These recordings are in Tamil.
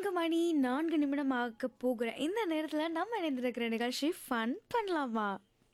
நான்கு மணி நான்கு நிமிடம் ஆக போகிற இந்த நேரத்தில் நம்ம இணைந்திருக்கிற நிகழ்ச்சி ஃபன் பண்ணலாமா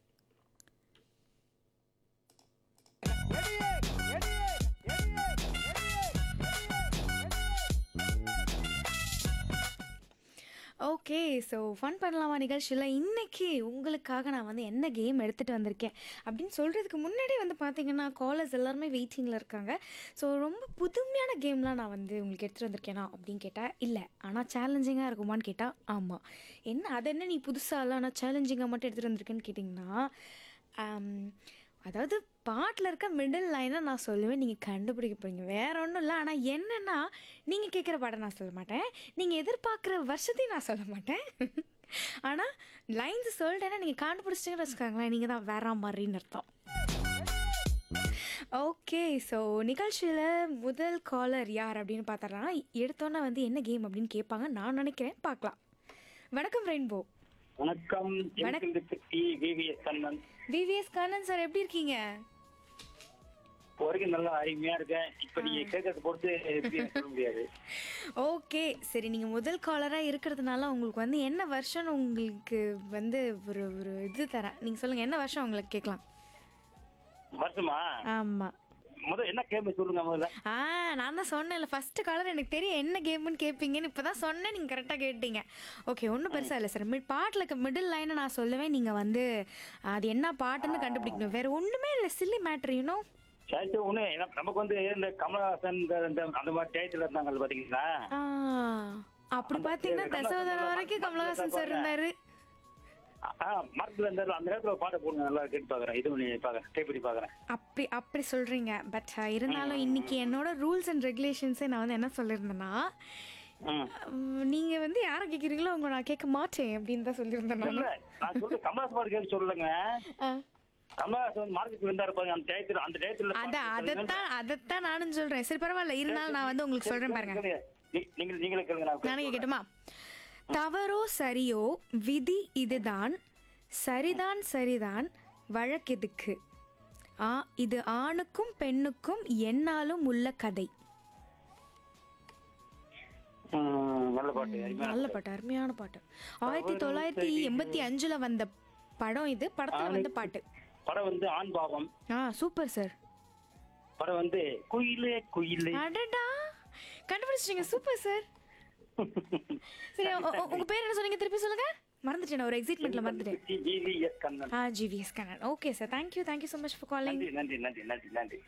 ஓகே ஸோ ஃபன் பண்ணலாமா நிகழ்ச்சியில் இன்னைக்கு உங்களுக்காக நான் வந்து என்ன கேம் எடுத்துகிட்டு வந்திருக்கேன் அப்படின்னு சொல்கிறதுக்கு முன்னாடி வந்து பார்த்தீங்கன்னா காலர்ஸ் எல்லாருமே வெயிட்டிங்கில் இருக்காங்க ஸோ ரொம்ப புதுமையான கேம்லாம் நான் வந்து உங்களுக்கு எடுத்துகிட்டு வந்திருக்கேனா அப்படின்னு கேட்டால் இல்லை ஆனால் சேலஞ்சிங்காக இருக்குமான்னு கேட்டால் ஆமாம் என்ன அது என்ன நீ புதுசாக இல்லை ஆனால் சேலஞ்சிங்காக மட்டும் எடுத்துகிட்டு வந்திருக்கேன்னு கேட்டிங்கன்னா ஆம், அதாவது பாட்டில் இருக்க மிடில் லைனை நான் சொல்லுவேன் நீங்கள் கண்டுபிடிக்க போறீங்க வேற ஒன்றும் இல்லை ஆனால் என்னென்னா நீங்கள் கேட்குற பாட்டை நான் சொல்ல மாட்டேன் நீங்கள் எதிர்பார்க்குற வருஷத்தையும் நான் சொல்ல மாட்டேன் ஆனால் லைன்ஸ் சொல்லிட்டேன்னா நீங்கள் கண்டுபிடிச்சிட்டீங்கன்னு வச்சுக்கோங்களேன் நீங்கள் தான் வேற மாதிரின்னு அர்த்தம் ஓகே ஸோ நிகழ்ச்சியில் முதல் காலர் யார் அப்படின்னு பார்த்தோன்னா எடுத்தோன்னே வந்து என்ன கேம் அப்படின்னு கேட்பாங்க நான் நினைக்கிறேன் பார்க்கலாம் வணக்கம் ரெயின்போ வணக்கம் வணக்கம். T VVS Kannan VVS Kannan sir எப்படி இருக்கீங்க வரைக்கும் நல்லா அருமையா இருக்கேன் இப்ப நீங்க கேட்கறத பொறுத்து எப்படின்னு சொல்ல முடியாது ஓகே சரி நீங்கள் முதல் காலராக இருக்கிறதுனால உங்களுக்கு வந்து என்ன வருஷம் உங்களுக்கு வந்து ஒரு ஒரு இது தரேன் நீங்கள் சொல்லுங்கள் என்ன வருஷம் உங்களுக்கு கேட்கலாம் வருஷமா ஆமாம் முதல்ல என்ன கேம் சொல்லுங்க முதல்ல ஆ நான் தான் சொன்னேன்ல ஃபஸ்ட்டு காலர் எனக்கு தெரியும் என்ன கேம்னு கேட்பீங்கன்னு இப்போ தான் சொன்னேன் நீங்கள் கரெக்டாக கேட்டீங்க ஓகே ஒன்றும் பெருசாக இல்லை சார் மிட் பாட்டில் இருக்க மிடில் லைனை நான் சொல்லுவேன் நீங்கள் வந்து அது என்ன பாட்டுன்னு கண்டுபிடிக்கணும் வேறு ஒன்றுமே இல்லை சில்லி மேட்ரு யூனோ சரி ஒண்ணு ஏன்னா நமக்கு வந்து இந்த கமலஹாசன் இந்த- இந்த அந்த மாதிரி டயத்துல இருந்தாங்க பாத்தீங்களா ஆ அப்படி பார்த்தீங்கன்னா தசவதாரம் வரைக்கும் கமலஹாசன் சார் இருந்தார் ஆ மரத்துல இருந்தாரு அந்த நேரத்துல ஒரு பாட்டை போடுங்க நல்லா கேட்டு பாக்குறேன் இது பண்ணி பாக்குறேன் ட்ரை பண்ணி பாக்குறேன் அப்படி அப்படி சொல்கிறீங்க பட் இருந்தாலும் இன்னைக்கு என்னோட ரூல்ஸ் அண்ட் ரெகுலேஷன்ஸே நான் வந்து என்ன சொல்லியிருந்தேன்னா ம். உம், நீங்க வந்து யாரை கேட்குறீங்களோ அவங்க நான் கேட்க மாட்டேன் அப்படின்னு தான் சொல்லியிருந்தேன் நான் இல்ல நான் சொல்ற கமலஹாசன் பாட்டு கேட்டு சொல்லுங்க ஆ. கமலஹாசன் மார்க்கெட் இருந்தாரு பாருங்க அந்த டயத்துல அந்த டயத்துல அத அதைத்தான் அதைத்தான் நானும் சொல்றேன் சரி பரவாயில்ல இருந்தாலும் நான் வந்து உங்களுக்கு சொல்றேன் பாருங்க நீங்க நீங்களே கேளுங்க நான் நானே கேட்கட்டுமா தவறோ சரியோ விதி இதுதான் சரிதான் சரிதான் வழக்கெதுக்கு ஆ இது ஆணுக்கும் பெண்ணுக்கும் என்னாலும் உள்ள கதை ம், நல்ல பாட்டு அருமையான நல்ல பாட்டு அருமையான பாட்டு ஆயிரத்தி தொள்ளாயிரத்தி எண்பத்தி அஞ்சுல வந்த படம் இது படத்துல வந்த பாட்டு படம் வந்து ஆண் பாவம் ஆ சூப்பர் சார் படம் வந்து குயிலே குயிலே அடடா கண்டுபிடிச்சிட்டீங்க சூப்பர் சார் சரி உ- உ- உங்க பேர் என்ன சொன்னீங்க திருப்பி சொல்லுங்க மறந்துட்டேன் நான் ஒரு எக்ஸைட்மெண்ட்ல மறந்துட்டேன் ஜிவிஎஸ் கண்ணன் ஆ GVS Kannan okay sir thank you thank you so much for calling நன்றி நன்றி நன்றி நன்றி நன்றி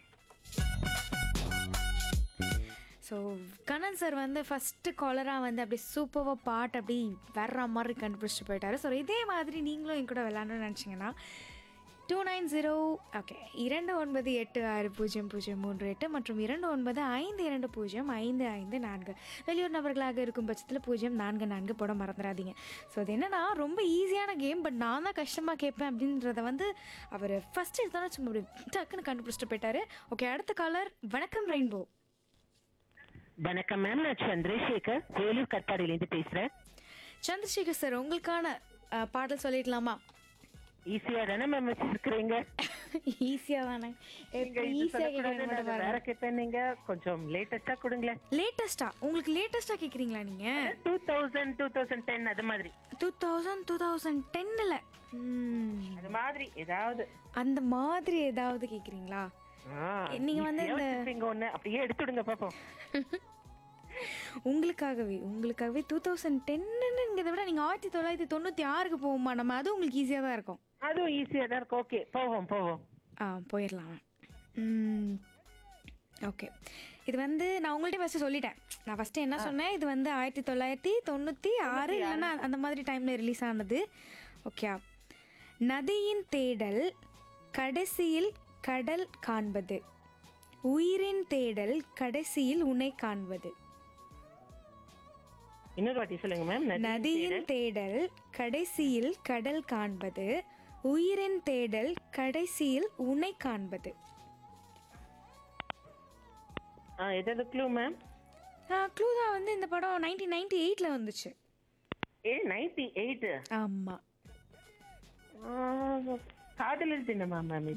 ஸோ கண்ணன் சார் வந்து ஃபஸ்ட்டு காலராக வந்து அப்படியே சூப்பராக பாட்டு அப்படி வர்ற மாதிரி கண்டுபிடிச்சிட்டு போயிட்டாரு ஸோ இதே மாதிரி நீங்களும் என் கூட விளாடணும்னு நினச்சிங்கன்னா டூ நைன் ஜீரோ ஓகே இரண்டு ஒன்பது எட்டு ஆறு பூஜ்ஜியம் பூஜ்ஜியம் மூன்று எட்டு மற்றும் இரண்டு ஒன்பது ஐந்து இரண்டு பூஜ்ஜியம் ஐந்து ஐந்து நான்கு வெளியூர் நபர்களாக இருக்கும் பட்சத்தில் பூஜ்ஜியம் நான்கு நான்கு போட மறந்துடாதீங்க ஸோ அது என்னன்னா ரொம்ப ஈஸியான கேம் பட் நான் தான் கஷ்டமாக கேட்பேன் அப்படின்றத வந்து அவர் ஃபஸ்ட்டு எடுத்தோன்னா சும்மா அப்படி டக்குன்னு கண்டுபிடிச்சிட்டு போயிட்டாரு ஓகே அடுத்த காலர் வணக்கம் ரெயின்போ வணக்கம் மேம் நான் சந்திரசேகர் வேலூர் கற்பாடியிலேருந்து பேசுறேன் சந்திரசேகர் சார் உங்களுக்கான அஹ், பாடல் சொல்லிடலாமா ஈஸியா தானே மேம் வச்சிருக்கிறீங்க ஈஸியாக தானே நீங்க இது ஈஸியாக சொல்லக்கூடாது, கேட்க நான் வேற கேட்டேன் நீங்க கொஞ்சம் லேட்டஸ்டா கொடுங்களேன் லேட்டஸ்டா உங்களுக்கு லேட்டஸ்டா கேட்குறீங்களா நீங்கள் two thousand two thousand ten அது மாதிரி டூ தௌசண்ட் டூ தௌசண்ட் டென்னில் அது மாதிரி ஏதாவது அந்த மாதிரி ஏதாவது கேட்குறீங்களா ஆ, நீங்க வந்து easy-ஆ இந்த- வச்சிருப்பீங்க ஒண்ணு அப்படியே எடுத்துடுங்க பாப்போம் உங்களுக்காகவே உங்களுக்காகவே டூ தௌசண்ட் டென்னுங்கிறத விட நீங்கள் ஆயிரத்தி தொள்ளாயிரத்தி தொண்ணூற்றி ஆறுக்கு போவோமா நம்ம அது உங்களுக்கு ஈஸியாக தான் இருக்கும் அதுவும் ஈஸியா தான் இருக்கு ஓகே போவோம் போவோம் ஆ போயிடலாம் ஓகே இது வந்து நான் உங்கள்கிட்ட ஃபஸ்ட்டு சொல்லிட்டேன் நான் ஃபஸ்ட்டு என்ன சொன்னேன் இது வந்து ஆயிரத்தி தொள்ளாயிரத்தி தொண்ணூற்றி ஆறு இல்லைன்னா அந்த மாதிரி டைமில் ரிலீஸ் ஆனது ஓகே நதியின் தேடல் கடைசியில் கடல் காண்பது உயிரின் தேடல் கடைசியில் உன்னை காண்பது இன்னொரு வாட்டி சொல்லுங்க மேம் நதியின் தேடல் கடைசியில் கடல் காண்பது உயிரின் தேடல் கடைசியில் உன்னை காண்பது ஆ எதாவது க்ளூ மேம் க்ளூதா வந்து இந்த படம் நைன்டீன் நைன்டி எயிட்டில் வந்துச்சு ஏ நைன்டி எயிட் ஆமாம் காதலர் தினமா மேம்